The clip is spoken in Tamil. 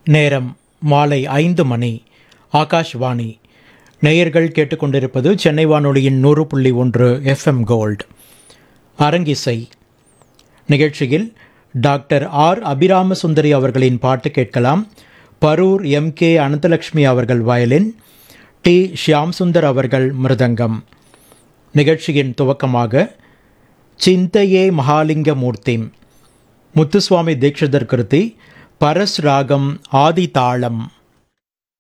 நேரம் மாலை ஐந்து மணி ஆகாஷ்வாணி நேயர்கள் கேட்டுக்கொண்டிருப்பது சென்னை வானொலியின் நூறு புள்ளி ஒன்று எஃப்எம் கோல்ட் அரங்கிசை நிகழ்ச்சியில் டாக்டர் ஆர் அபிராம சுந்தரி அவர்களின் பாட்டு கேட்கலாம் பரூர் எம் கே அனந்தலட்சுமி அவர்கள் வயலின் டி ஷியாம் சுந்தர் அவர்கள் மிருதங்கம் நிகழ்ச்சியின் துவக்கமாக சிந்தையே மகாலிங்க மூர்த்திம் முத்துசுவாமி தீட்சிதர் கிருதி பரஸ் ராகம் ஆதி தாளம்